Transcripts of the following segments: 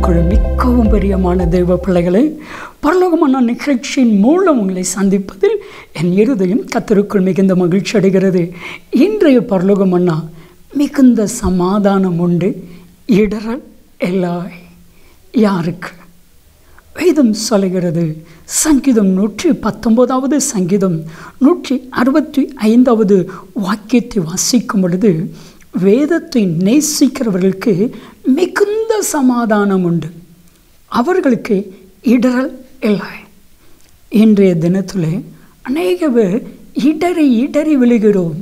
கர்த்தருக்குள் மிகவும் பிரியமான தெய்வ பிள்ளைகளே பரலோகமான நிகழ்ச்சியின் மூலம் உங்களை சந்திப்பதில் என் இருதயம் கர்த்தருக்குள் மிகுந்த மகிழ்ச்சி அடைகிறது இன்றைய பரலோகமன்னா மிகுந்த சமாதானம் உண்டு இடரல் எல்லாய் யாருக்கு வேதம் சொல்லுகிறது சங்கீதம் நூற்றி பத்தொன்பதாவது சங்கீதம் நூற்றி அறுபத்தி ஐந்தாவது வாக்கியத்தை வாசிக்கும் பொழுது வேதத்தை நேசிக்கிறவர்களுக்கு மிகுந்த சமாதானம் உண்டு அவர்களுக்கு இடரல் இல்லை இன்றைய தினத்தில் அநேக பேர் இடறி இடறி விழுகிறோம்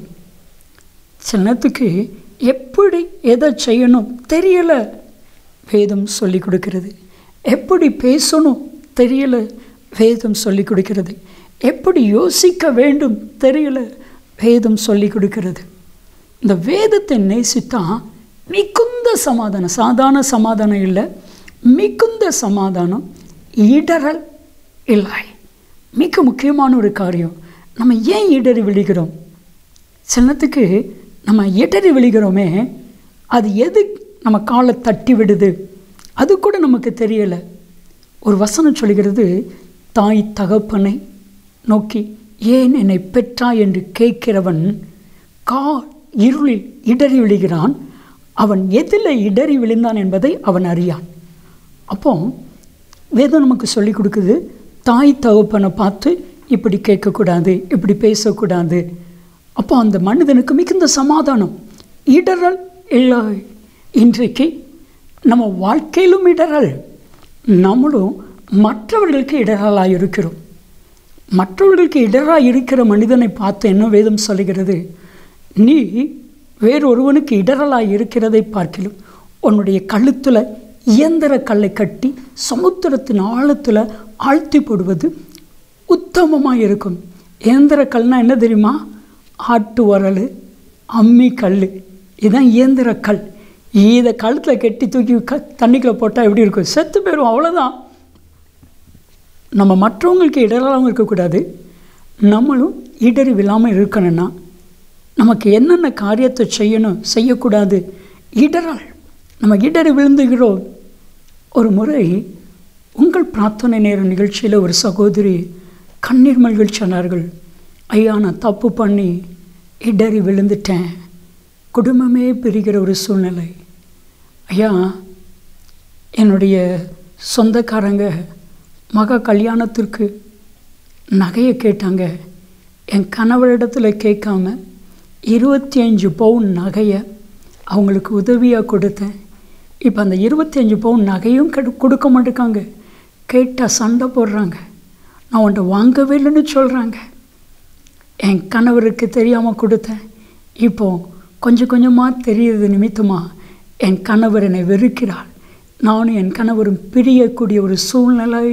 சிலத்துக்கு எப்படி எதை செய்யணும் தெரியலை வேதம் சொல்லி கொடுக்கிறது எப்படி பேசணும் தெரியல வேதம் சொல்லி கொடுக்கிறது எப்படி யோசிக்க வேண்டும் தெரியல வேதம் சொல்லி கொடுக்கிறது இந்த வேதத்தை நேசித்தா மிகுந்த சமாதானம் சாதாரண சமாதானம் இல்லை மிகுந்த சமாதானம் இடரல் இல்லை மிக முக்கியமான ஒரு காரியம் நம்ம ஏன் இடறி விழுகிறோம் சிலத்துக்கு நம்ம இடறி விழுகிறோமே அது எது நம்ம காலை தட்டி விடுது அது கூட நமக்கு தெரியலை ஒரு வசனம் சொல்கிறது தாய் தகப்பனை நோக்கி ஏன் என்னை பெற்றாய் என்று கேட்கிறவன் கா இருளில் இடறி விழுகிறான் அவன் எதில் இடறி விழுந்தான் என்பதை அவன் அறியான் அப்போ வேதம் நமக்கு சொல்லி கொடுக்குது தாய் தகப்பனை பார்த்து இப்படி கேட்கக்கூடாது இப்படி பேசக்கூடாது அப்போ அந்த மனிதனுக்கு மிகுந்த சமாதானம் இடறல் இல்லை இன்றைக்கு நம்ம வாழ்க்கையிலும் இடறல் நம்மளும் மற்றவர்களுக்கு இடரலாக இருக்கிறோம் மற்றவர்களுக்கு இடராக இருக்கிற மனிதனை பார்த்து என்ன வேதம் சொல்லுகிறது நீ வேறொருவனுக்கு இடரலாக இருக்கிறதை பார்க்கிலும் உன்னுடைய கழுத்தில் இயந்திர கல்லை கட்டி சமுத்திரத்தின் ஆழத்தில் ஆழ்த்தி போடுவது உத்தமமாக இருக்கும் இயந்திர கல்னால் என்ன தெரியுமா ஆட்டு உரல் அம்மி கல் இதுதான் இயந்திர கல் இதை கழுத்தில் கட்டி தூக்கி க தண்ணிக்குள்ளே போட்டால் எப்படி இருக்கும் செத்து போயிடும் அவ்வளோதான் நம்ம மற்றவங்களுக்கு இடரலாகவும் இருக்கக்கூடாது நம்மளும் இடறி விழாமல் இருக்கணும்னா நமக்கு என்னென்ன காரியத்தை செய்யணும் செய்யக்கூடாது இடறல் நம்ம இடறி விழுந்துகிறோம் ஒரு முறை உங்கள் பிரார்த்தனை நேர நிகழ்ச்சியில் ஒரு சகோதரி கண்ணீர் மல்கள் சொன்னார்கள் ஐயா நான் தப்பு பண்ணி இடறி விழுந்துட்டேன் குடும்பமே பிரிகிற ஒரு சூழ்நிலை ஐயா என்னுடைய சொந்தக்காரங்க மக கல்யாணத்திற்கு நகையை கேட்டாங்க என் கணவரிடத்தில் கேட்காம இருபத்தி அஞ்சு பவுன் நகையை அவங்களுக்கு உதவியாக கொடுத்தேன் இப்போ அந்த இருபத்தி அஞ்சு பவுன் நகையும் கெடு கொடுக்க மாட்டேக்காங்க கேட்டால் சண்டை போடுறாங்க நான் உன்ட்ட வாங்கவே இல்லைன்னு சொல்கிறாங்க என் கணவருக்கு தெரியாமல் கொடுத்தேன் இப்போ கொஞ்சம் கொஞ்சமாக தெரியுது நிமித்தமாக என் கணவர் என்னை வெறுக்கிறாள் நானும் என் கணவரும் பிரியக்கூடிய ஒரு சூழ்நிலை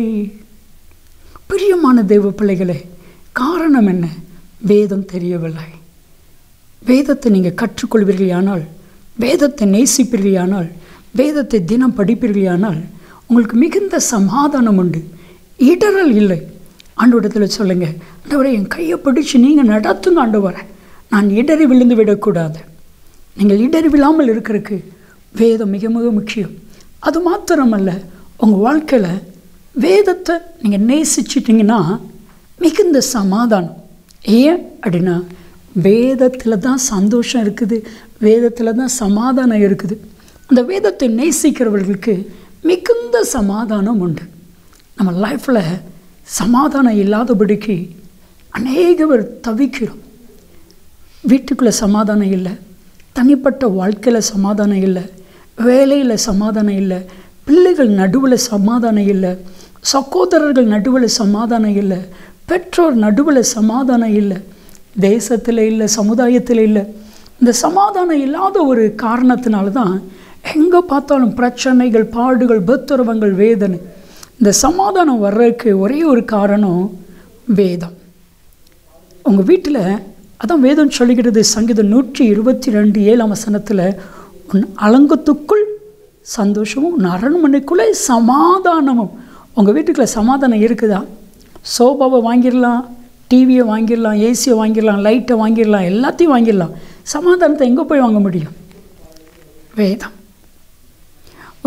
பிரியமான தெய்வ பிள்ளைகளே காரணம் என்ன வேதம் தெரியவில்லை வேதத்தை நீங்கள் கற்றுக்கொள்வீர்களானால் வேதத்தை நேசிப்பீர்களானால் வேதத்தை தினம் படிப்பீர்களானால் உங்களுக்கு மிகுந்த சமாதானம் உண்டு இடரல் இல்லை ஆண்டவடத்தில் சொல்லுங்கள் ஆண்டவரை என் கையை பிடிச்சி நீங்கள் நடத்துங்க ஆண்டவரை நான் இடறி விழுந்து விடக்கூடாது நீங்கள் இடறி விழாமல் இருக்கிறதுக்கு வேதம் மிக மிக முக்கியம் அது மாத்திரமல்ல உங்கள் வாழ்க்கையில் வேதத்தை நீங்கள் நேசிச்சிட்டிங்கன்னா மிகுந்த சமாதானம் ஏன் அப்படின்னா வேதத்தில் தான் சந்தோஷம் இருக்குது வேதத்தில் தான் சமாதானம் இருக்குது அந்த வேதத்தை நேசிக்கிறவர்களுக்கு மிகுந்த சமாதானம் உண்டு நம்ம லைஃப்பில் சமாதானம் இல்லாதபடிக்கு அநேக பேர் தவிக்கிறோம் வீட்டுக்குள்ளே சமாதானம் இல்லை தனிப்பட்ட வாழ்க்கையில் சமாதானம் இல்லை வேலையில் சமாதானம் இல்லை பிள்ளைகள் நடுவில் சமாதானம் இல்லை சகோதரர்கள் நடுவில் சமாதானம் இல்லை பெற்றோர் நடுவில் சமாதானம் இல்லை தேசத்தில் இல்லை சமுதாயத்தில் இல்லை இந்த சமாதானம் இல்லாத ஒரு காரணத்தினால தான் எங்கே பார்த்தாலும் பிரச்சனைகள் பாடுகள் பத்துரவங்கள் வேதனை இந்த சமாதானம் வர்றதுக்கு ஒரே ஒரு காரணம் வேதம் உங்கள் வீட்டில் அதான் வேதம் சொல்லுகிறது சங்கீதம் நூற்றி இருபத்தி ரெண்டு ஏழாம் வசனத்தில் உன் அலங்கத்துக்குள் சந்தோஷமும் உன் அரண்மனைக்குள்ளே சமாதானமும் உங்கள் வீட்டுக்குள்ளே சமாதானம் இருக்குதா சோபாவை வாங்கிடலாம் டிவியை வாங்கிடலாம் ஏசியை வாங்கிடலாம் லைட்டை வாங்கிடலாம் எல்லாத்தையும் வாங்கிடலாம் சமாதானத்தை எங்கே போய் வாங்க முடியும் வேதம்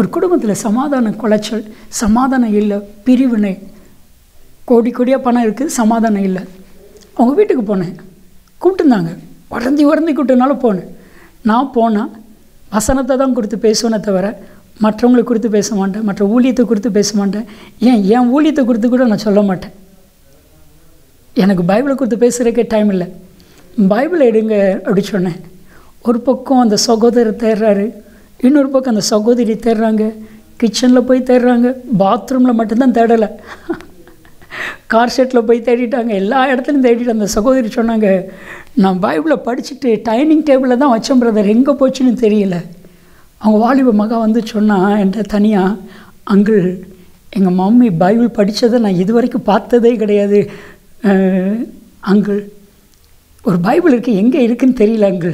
ஒரு குடும்பத்தில் சமாதான குலைச்சல் சமாதானம் இல்லை பிரிவினை கோடி கோடியாக பணம் இருக்குது சமாதானம் இல்லை அவங்க வீட்டுக்கு போனேன் கூப்பிட்டுருந்தாங்க உடந்தி உடந்தி கூப்பிட்டனால போனேன் நான் போனால் வசனத்தை தான் கொடுத்து பேசுவேனே தவிர மற்றவங்களை கொடுத்து பேச மாட்டேன் மற்ற ஊழியத்தை கொடுத்து பேச மாட்டேன் ஏன் என் ஊழியத்தை கொடுத்து கூட நான் சொல்ல மாட்டேன் எனக்கு பைபிளை கொடுத்து பேசுகிறதுக்கே டைம் இல்லை பைபிளை எடுங்க அப்படி சொன்னேன் ஒரு பக்கம் அந்த சகோதரர் தேடுறாரு இன்னொரு பக்கம் அந்த சகோதரி தேடுறாங்க கிச்சனில் போய் தேடுறாங்க பாத்ரூமில் மட்டும்தான் தேடலை கார் ஷெட்டில் போய் தேடிட்டாங்க எல்லா இடத்துலையும் தேடிட்டு அந்த சகோதரி சொன்னாங்க நான் பைபிளை படிச்சுட்டு டைனிங் டேபிளில் தான் வச்சேன் பிரதர் எங்கே போச்சுன்னு தெரியல அவங்க வாலிப மகா வந்து சொன்னால் என்கிட்ட தனியாக அங்கிள் எங்கள் மம்மி பைபிள் படித்ததை நான் இது வரைக்கும் பார்த்ததே கிடையாது அங்கிள் ஒரு பைபிள் இருக்குது எங்கே இருக்குன்னு தெரியல அங்கிள்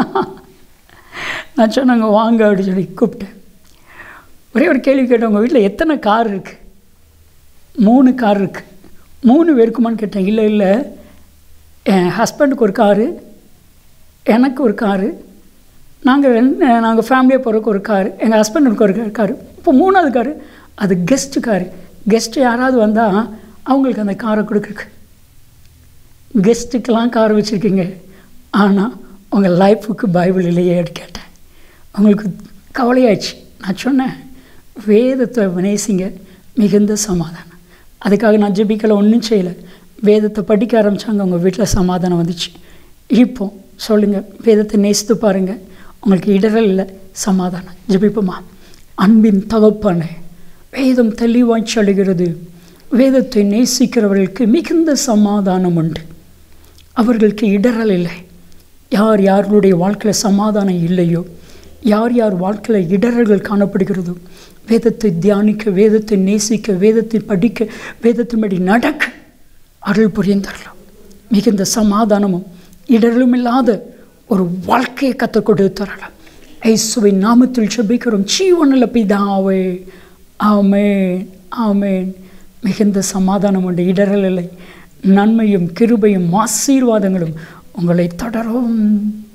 நான் சொன்னாங்க வாங்க அப்படின்னு சொல்லி கூப்பிட்டேன் ஒரே ஒரு கேள்வி கேட்டேன் உங்கள் வீட்டில் எத்தனை கார் இருக்குது மூணு கார் இருக்குது மூணு பேருக்குமான்னு கேட்டேன் இல்லை இல்லை என் ஹஸ்பண்டுக்கு ஒரு காரு எனக்கு ஒரு காரு நாங்கள் நாங்கள் ஃபேமிலியாக போகிறதுக்கு ஒரு காரு எங்கள் ஹஸ்பண்டுக்கு ஒரு காரு இப்போ மூணாவது காரு அது கெஸ்ட்டு காரு கெஸ்ட்டு யாராவது வந்தால் அவங்களுக்கு அந்த காரை கொடுக்குறக்கு கெஸ்ட்டுக்கெல்லாம் கார் வச்சுருக்கீங்க ஆனால் உங்கள் லைஃபுக்கு பைபிள் இல்லையே கேட்டேன் அவங்களுக்கு கவலையாச்சு நான் சொன்னேன் வேதத்தை நேசிங்க மிகுந்த சமாதானம் அதுக்காக நான் ஜெபிக்கலை ஒன்றும் செய்யலை வேதத்தை படிக்க ஆரம்பித்தாங்க அவங்க வீட்டில் சமாதானம் வந்துச்சு இப்போ சொல்லுங்கள் வேதத்தை நேசித்து பாருங்கள் உங்களுக்கு இடரல் இல்லை சமாதானம் ஜெபிப்போமா அன்பின் தகப்பானே வேதம் தெளிவாய் சொல்லுகிறது வேதத்தை நேசிக்கிறவர்களுக்கு மிகுந்த சமாதானம் உண்டு அவர்களுக்கு இடரல் இல்லை யார் யாருடைய வாழ்க்கையில் சமாதானம் இல்லையோ யார் யார் வாழ்க்கையில் இடரல்கள் காணப்படுகிறதோ வேதத்தை தியானிக்க வேதத்தை நேசிக்க வேதத்தை படிக்க வேதத்தின்படி நடக்க அருள் புரிந்தரலாம் மிகுந்த சமாதானமும் இடரலும் இல்லாத ஒரு வாழ்க்கையை கற்றுக் கொடுத்து தரலாம் ஐசுவின் நாமத்தில் செபிக்கிறோம் ஜீவனில் பிதாவே ஆமேன் ஆமேன் மிகுந்த சமாதானம் உண்டு இடரல் இல்லை நன்மையும் கிருபையும் ஆசீர்வாதங்களும் உங்களை தொடரும்